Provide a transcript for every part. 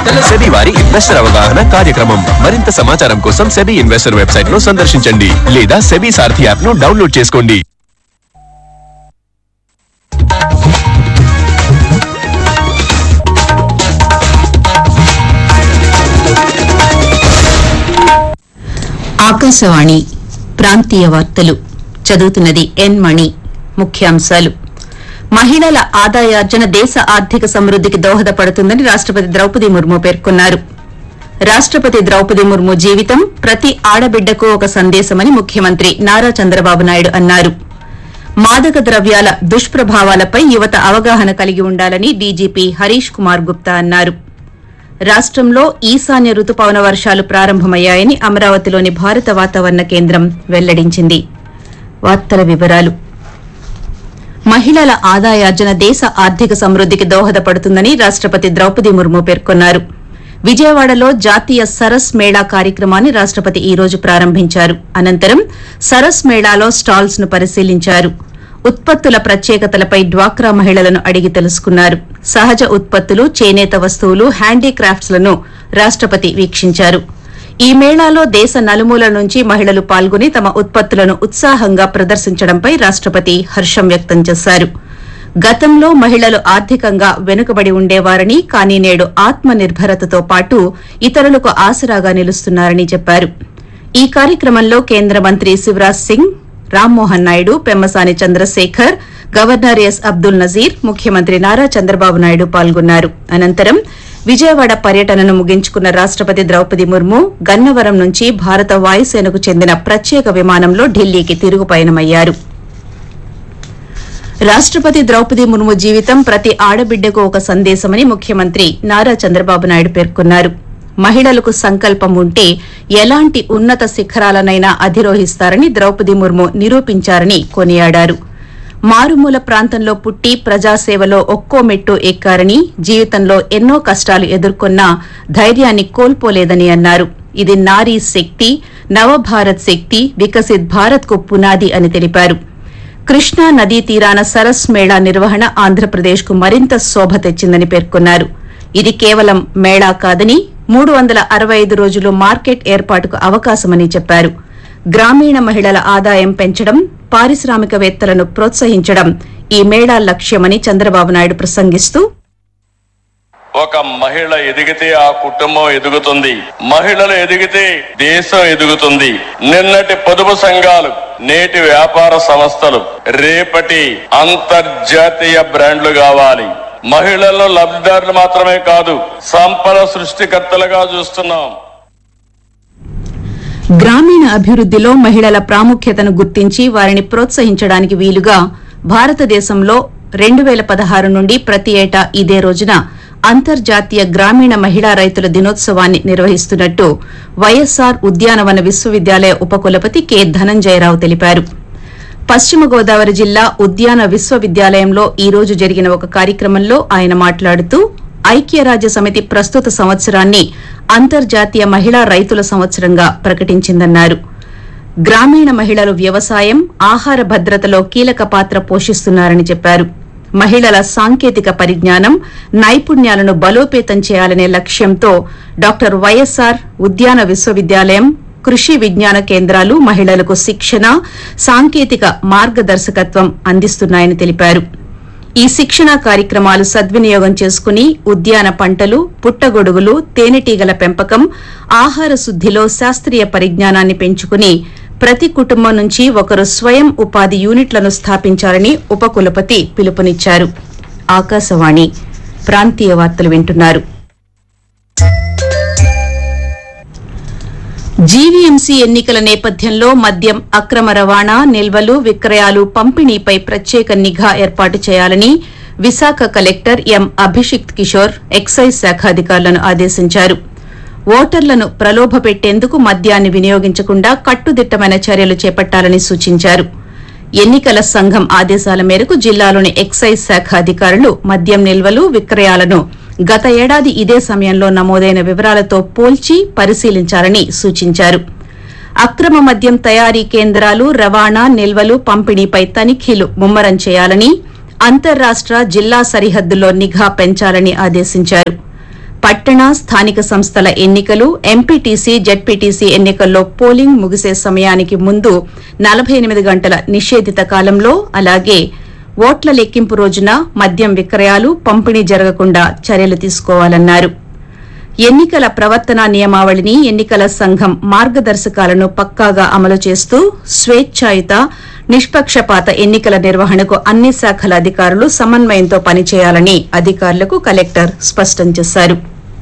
SEBI వారి investor అవగాహన కార్యక్రమం మరింత సమాచారం కోసం సెబీ ఇన్వెస్టర్ వెబ్సైట్ ను సందర్శించండి లేదా సెబీ సారథి యాప్ ను డౌన్లోడ్ చేసుకోండి ఆకాశవాణి ప్రాంతీయ వార్తలు చదువుతున్నది ఎన్ మణి ముఖ్యాంశాలు మహిళల ఆదాయార్జన దేశ ఆర్థిక సమృద్దికి దోహదపడుతుందని రాష్టపతి ద్రౌపది ముర్ము పేర్కొన్నారు రాష్టపతి ద్రౌపది ముర్ము జీవితం ప్రతి ఆడబిడ్డకు ఒక సందేశమని ముఖ్యమంత్రి నారా చంద్రబాబు నాయుడు అన్నారు మాదక ద్రవ్యాల దుష్ప్రభావాలపై యువత అవగాహన కలిగి ఉండాలని డీజీపీ హరీష్ కుమార్ గుప్తా అన్నారు రాష్టంలో ఈశాన్య రుతుపవన వర్షాలు ప్రారంభమయ్యాయని అమరావతిలోని భారత వాతావరణ కేంద్రం వెల్లడించింది వార్తల వివరాలు మహిళల ఆదాయార్జన దేశ ఆర్థిక సమృద్దికి దోహదపడుతుందని రాష్టపతి ద్రౌపది ముర్ము పేర్కొన్నారు విజయవాడలో జాతీయ సరస్ మేళా కార్యక్రమాన్ని రాష్టపతి ఈ రోజు ప్రారంభించారు అనంతరం సరస్ మేళాలో స్టాల్స్ ను పరిశీలించారు ఉత్పత్తుల ప్రత్యేకతలపై డ్వాక్రా మహిళలను అడిగి తెలుసుకున్నారు సహజ ఉత్పత్తులు చేనేత వస్తువులు హ్యాండీక్రాఫ్ట్స్ లను రాష్టపతి వీక్షించారు ఈ మేళాలో దేశ నలుమూలల నుంచి మహిళలు పాల్గొని తమ ఉత్పత్తులను ఉత్సాహంగా ప్రదర్శించడంపై రాష్టపతి హర్షం వ్యక్తం చేశారు గతంలో మహిళలు ఆర్థికంగా వెనుకబడి ఉండేవారని కానీ నేడు ఆత్మ నిర్భరతతో పాటు ఇతరులకు ఆసరాగా నిలుస్తున్నారని చెప్పారు ఈ కార్యక్రమంలో కేంద్ర మంత్రి శివరాజ్ సింగ్ రామ్మోహన్ నాయుడు పెమ్మసాని చంద్రశేఖర్ గవర్నర్ ఎస్ అబ్దుల్ నజీర్ ముఖ్యమంత్రి నారా చంద్రబాబు నాయుడు పాల్గొన్నారు అనంతరం విజయవాడ పర్యటనను ముగించుకున్న రాష్టపతి ద్రౌపది ముర్ము గన్నవరం నుంచి భారత వాయుసేనకు చెందిన ప్రత్యేక విమానంలో ఢిల్లీకి తిరుగు పయనమయ్యారు రాష్టపతి ద్రౌపది ముర్ము జీవితం ప్రతి ఆడబిడ్డకు ఒక సందేశమని ముఖ్యమంత్రి నారా చంద్రబాబు నాయుడు పేర్కొన్నారు మహిళలకు సంకల్పం ఉంటే ఎలాంటి ఉన్నత శిఖరాలనైనా అధిరోహిస్తారని ద్రౌపది ముర్ము నిరూపించారని కొనియాడారు మారుమూల ప్రాంతంలో పుట్టి ప్రజాసేవలో ఒక్కో మెట్టు ఎక్కారని జీవితంలో ఎన్నో కష్టాలు ఎదుర్కొన్నా ధైర్యాన్ని కోల్పోలేదని అన్నారు ఇది నారీ శక్తి నవభారత్ శక్తి వికసిత్ భారత్ కు పునాది అని తెలిపారు కృష్ణా నదీ తీరాన సరస్ మేళా నిర్వహణ ఆంధ్రప్రదేశ్ కు మరింత శోభ తెచ్చిందని పేర్కొన్నారు ఇది కేవలం మేళా కాదని మూడు వందల అరవై ఐదు రోజులు మార్కెట్ ఏర్పాటుకు అవకాశమని చెప్పారు గ్రామీణ మహిళల ఆదాయం పెంచడం పారిశ్రామికవేత్తలను ప్రోత్సహించడం ఈ మేళా లక్ష్యమని చంద్రబాబు నాయుడు ప్రసంగిస్తూ ఒక మహిళ ఎదిగితే ఆ కుటుంబం ఎదుగుతుంది మహిళలు ఎదిగితే దేశం ఎదుగుతుంది నిన్నటి పొదుపు సంఘాలు నేటి వ్యాపార సంస్థలు రేపటి అంతర్జాతీయ బ్రాండ్లు కావాలి మహిళలను లబ్ధిదారులు మాత్రమే కాదు సంపద సృష్టికర్తలుగా చూస్తున్నాం గ్రామీణ అభివృద్దిలో మహిళల ప్రాముఖ్యతను గుర్తించి వారిని ప్రోత్సహించడానికి వీలుగా భారతదేశంలో రెండు వేల పదహారు నుండి ప్రతి ఏటా ఇదే రోజున అంతర్జాతీయ గ్రామీణ మహిళా రైతుల దినోత్సవాన్ని నిర్వహిస్తున్నట్టు వైఎస్సార్ ఉద్యానవన విశ్వవిద్యాలయ ఉపకులపతి కె ధనంజయరావు తెలిపారు పశ్చిమ గోదావరి జిల్లా ఉద్యాన విశ్వవిద్యాలయంలో ఈ రోజు జరిగిన ఒక కార్యక్రమంలో ఆయన మాట్లాడుతూ ఐక్యరాజ్య సమితి ప్రస్తుత సంవత్సరాన్ని అంతర్జాతీయ మహిళా రైతుల సంవత్సరంగా ప్రకటించిందన్నారు గ్రామీణ మహిళలు వ్యవసాయం ఆహార భద్రతలో కీలక పాత్ర పోషిస్తున్నారని చెప్పారు మహిళల సాంకేతిక పరిజ్ఞానం నైపుణ్యాలను బలోపేతం చేయాలనే లక్ష్యంతో డాక్టర్ వైఎస్సార్ ఉద్యాన విశ్వవిద్యాలయం కృషి విజ్ఞాన కేంద్రాలు మహిళలకు శిక్షణ సాంకేతిక మార్గదర్శకత్వం అందిస్తున్నాయని తెలిపారు ఈ శిక్షణ కార్యక్రమాలు సద్వినియోగం చేసుకుని ఉద్యాన పంటలు పుట్టగొడుగులు తేనెటీగల పెంపకం ఆహార శుద్దిలో శాస్త్రీయ పరిజ్ఞానాన్ని పెంచుకుని ప్రతి కుటుంబం నుంచి ఒకరు స్వయం ఉపాధి యూనిట్లను స్థాపించాలని ఉపకులపతి పిలుపునిచ్చారు ఆకాశవాణి ప్రాంతీయ వార్తలు వింటున్నారు జీవీఎంసీ ఎన్నికల నేపథ్యంలో మద్యం అక్రమ రవాణా నిల్వలు విక్రయాలు పంపిణీపై ప్రత్యేక నిఘా ఏర్పాటు చేయాలని Visakha collector M Abhishikt Kishore excise శాఖ అధికారులను ఆదేశించారు ఓటర్లను ప్రలోభపెట్టేందుకు మద్యాన్ని వినియోగించకుండా కట్టుదిట్టమైన చర్యలు చేపట్టాలని సూచించారు ఎన్నికల సంఘం ఆదేశాల మేరకు జిల్లాలోని ఎక్సైజ్ శాఖ అధికారులు మద్యం నిల్వలు విక్రయాలను గత ఏడాది ఇదే సమయంలో నమోదైన వివరాలతో పోల్చి పరిశీలించాలని సూచించారు అక్రమ మద్యం తయారీ కేంద్రాలు రవాణా నిల్వలు పంపిణీపై తనిఖీలు ముమ్మరం చేయాలని అంతర్రాష్ట జిల్లా సరిహద్దుల్లో నిఘా పెంచాలని ఆదేశించారు పట్టణ స్థానిక సంస్థల ఎన్నికలు ఎంపీటీసీ జెడ్పీటీసీ ఎన్నికల్లో పోలింగ్ ముగిసే సమయానికి ముందు నలభై ఎనిమిది గంటల నిషేధిత కాలంలో అలాగే ఓట్ల లెక్కింపు రోజున మద్యం విక్రయాలు పంపిణీ జరగకుండా చర్యలు తీసుకోవాలన్నారు ఎన్నికల ప్రవర్తన నియమావళిని ఎన్నికల సంఘం మార్గదర్శకాలను పక్కాగా అమలు చేస్తూ స్వేచ్ఛాయుత నిష్పక్షపాత ఎన్నికల నిర్వహణకు అన్ని శాఖల అధికారులు సమన్వయంతో పనిచేయాలని అధికారులకు కలెక్టర్ స్పష్టం చేశారు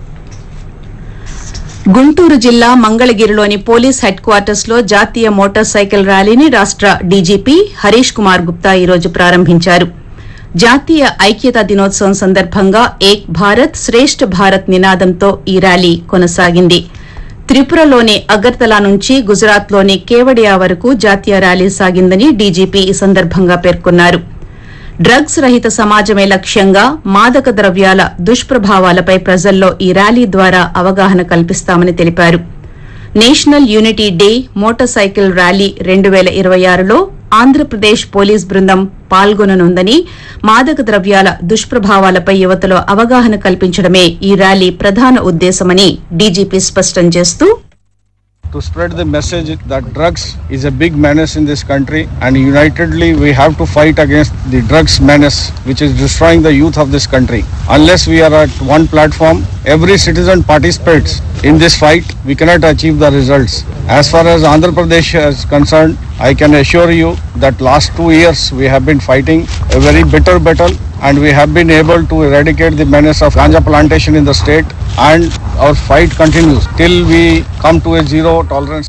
గుంటూరు జిల్లా మంగళగిరిలోని పోలీస్ హెడ్ క్వార్టర్స్ లో జాతీయ మోటార్ సైకిల్ ర్యాలీని రాష్ట డీజీపీ హరీష్ కుమార్ గుప్తా ఈ రోజు ప్రారంభించారు జాతీయ ఐక్యతా దినోత్సవం సందర్భంగా ఏక్ భారత్ శ్రేష్ఠ భారత్ నినాదంతో ఈ ర్యాలీ కొనసాగింది త్రిపురలోని అగర్తలా నుంచి గుజరాత్లోని కేవడియా వరకు జాతీయ ర్యాలీ సాగిందని డీజీపీ ఈ సందర్భంగా పేర్కొన్నారు డ్రగ్స్ రహిత సమాజమే లక్ష్యంగా మాదక ద్రవ్యాల దుష్ప్రభావాలపై ప్రజల్లో ఈ ర్యాలీ ద్వారా అవగాహన కల్పిస్తామని తెలిపారు national unity day motor cycle rally రెండు వేల ఇరవై ఆరులో ఆంధ్రప్రదేశ్ పోలీస్ బృందం పాల్గొననుందని మాదక ద్రవ్యాల దుష్ప్రభావాలపై యువతలో అవగాహన కల్పించడమే ఈ ర్యాలీ ప్రధాన ఉద్దేశమని డీజీపీ స్పష్టం చేస్తూ to spread the message that drugs is a big menace in this country and unitedly we have to fight against the drugs menace which is destroying the youth of this country. Unless we are at one platform, every citizen participates in this fight, we cannot achieve the results. As far as Andhra Pradesh is concerned, I can assure you that last two years we have been fighting a very bitter battle and we have been able to eradicate the menace of ganja plantation in the state and our fight continues till we come to a zero tolerance.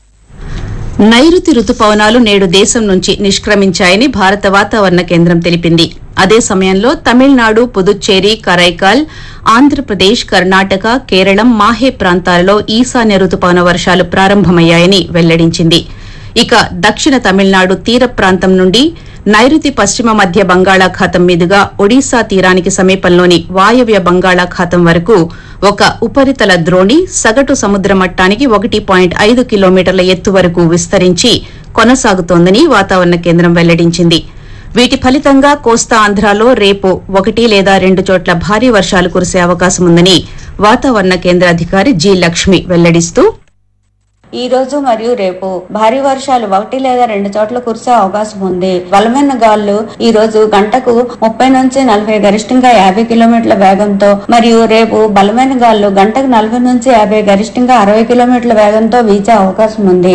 నైరుతి రుతుపవనాలు నేడు దేశం నుంచి నిష్క్రమించాయని భారత వాతావరణ కేంద్రం తెలిపింది అదే సమయంలో తమిళనాడు పుదుచ్చేరి కరైకాల్ ఆంధ్రప్రదేశ్ కర్ణాటక కేరళం మాహే ప్రాంతాలలో ఈశాన్య రుతుపవన వర్షాలు ప్రారంభమయ్యాయని వెల్లడించింది ఇక దక్షిణ తమిళనాడు తీర ప్రాంతం నుండి నైరుతి పశ్చిమ మధ్య బంగాళాఖాతం మీదుగా ఒడిశా తీరానికి సమీపంలోని వాయవ్య బంగాళాఖాతం వరకు ఒక ఉపరితల ద్రోణి సగటు సముద్ర మట్టానికి ఒకటి పాయింట్ ఐదు కిలోమీటర్ల ఎత్తు వరకు విస్తరించి కొనసాగుతోందని వాతావరణ కేంద్రం వెల్లడించింది వీటి ఫలితంగా కోస్తా ఆంధ్రాలో రేపు ఒకటి లేదా రెండు చోట్ల భారీ వర్షాలు కురిసే అవకాశం ఉందని వాతావరణ కేంద్ర అధికారి జి లక్ష్మి వెల్లడిస్తూ ఈ రోజు మరియు రేపు భారీ వర్షాలు ఒకటి లేదా రెండు చోట్ల కురిసే అవకాశం ఉంది బలమైన గాలులు ఈ రోజు గంటకు ముప్పై నుంచి నలభై గరిష్టంగా యాభై కిలోమీటర్ల వేగంతో మరియు రేపు బలమైన గాలులు గంటకు నలభై నుంచి యాభై గరిష్టంగా అరవై కిలోమీటర్ల వేగంతో వీచే అవకాశం ఉంది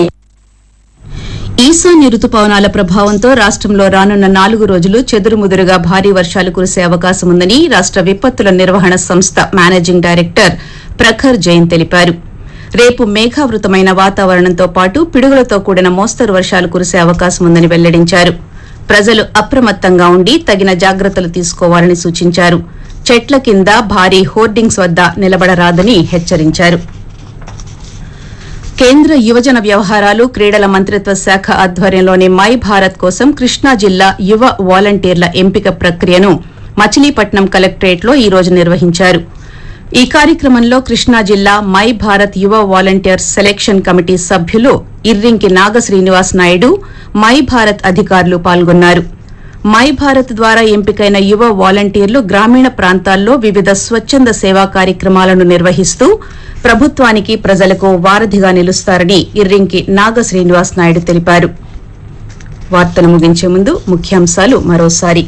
ఈశాన్య రుతుపవనాల ప్రభావంతో రాష్ట్రంలో రానున్న నాలుగు రోజులు చెదురుముదురుగా భారీ వర్షాలు కురిసే అవకాశం ఉందని రాష్ట్ర విపత్తుల నిర్వహణ సంస్థ మేనేజింగ్ డైరెక్టర్ ప్రఖర్ జైన్ తెలిపారు రేపు మేఘావృతమైన వాతావరణంతో పాటు పిడుగులతో కూడిన మోస్తరు వర్షాలు కురిసే అవకాశం ఉందని వెల్లడించారు ప్రజలు అప్రమత్తంగా ఉండి తగిన జాగ్రత్తలు తీసుకోవాలని సూచించారు చెట్ల కింద భారీ హోర్డింగ్స్ వద్ద నిలబడరాదని హెచ్చరించారు కేంద్ర యువజన వ్యవహారాలు క్రీడల మంత్రిత్వ శాఖ ఆధ్వర్యంలోని మై భారత్ కోసం కృష్ణా జిల్లా యువ వాలంటీర్ల ఎంపిక ప్రక్రియను మచిలీపట్నం కలెక్టరేట్లో ఈ రోజు నిర్వహించారు ఈ కార్యక్రమంలో కృష్ణా జిల్లా మై భారత్ యువ వాలంటీర్ సెలెక్షన్ కమిటీ సభ్యులు ఇర్రింకి నాగ శ్రీనివాస్ నాయుడు మై భారత్ అధికారులు పాల్గొన్నారు మై భారత్ ద్వారా ఎంపికైన యువ వాలంటీర్లు గ్రామీణ ప్రాంతాల్లో వివిధ స్వచ్ఛంద సేవా కార్యక్రమాలను నిర్వహిస్తూ ప్రభుత్వానికి ప్రజలకు వారధిగా నిలుస్తారని ఇర్రింకి నాగ శ్రీనివాస్ నాయుడు తెలిపారు వార్తలు ముగించే ముందు ముఖ్యాంశాలు మరోసారి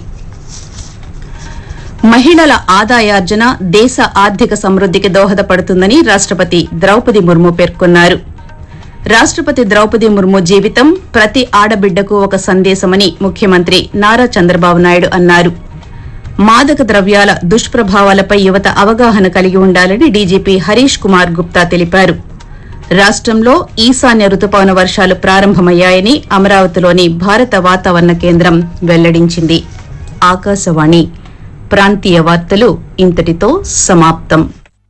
మహిళల ఆదాయార్జన దేశ ఆర్థిక సమృద్దికి దోహదపడుతుందని రాష్టపతి ద్రౌపది ముర్ము పేర్కొన్నారు రాష్టపతి ద్రౌపది ముర్ము జీవితం ప్రతి ఆడబిడ్డకు ఒక సందేశమని ముఖ్యమంత్రి నారా చంద్రబాబు నాయుడు అన్నారు మాదక ద్రవ్యాల దుష్ప్రభావాలపై యువత అవగాహన కలిగి ఉండాలని డీజీపీ హరీష్ కుమార్ గుప్తా తెలిపారు రాష్టంలో ఈశాన్య రుతుపవన వర్షాలు ప్రారంభమయ్యాయని అమరావతిలోని భారత వాతావరణ కేంద్రం వెల్లడించింది ఆకాశవాణి ప్రాంతీయ వార్తలు ఇంతటితో సమాప్తం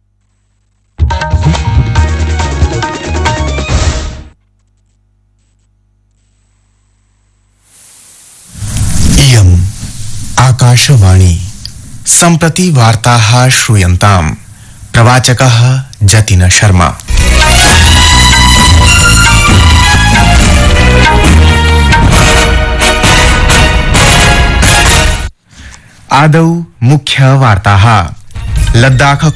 इयम् आकाशवाणी सम्प्रति वार्ताः श्रूयन्ताम् प्रवाचकः जतिन शर्मा आदौ मुख्यवार्ताः लद्दाख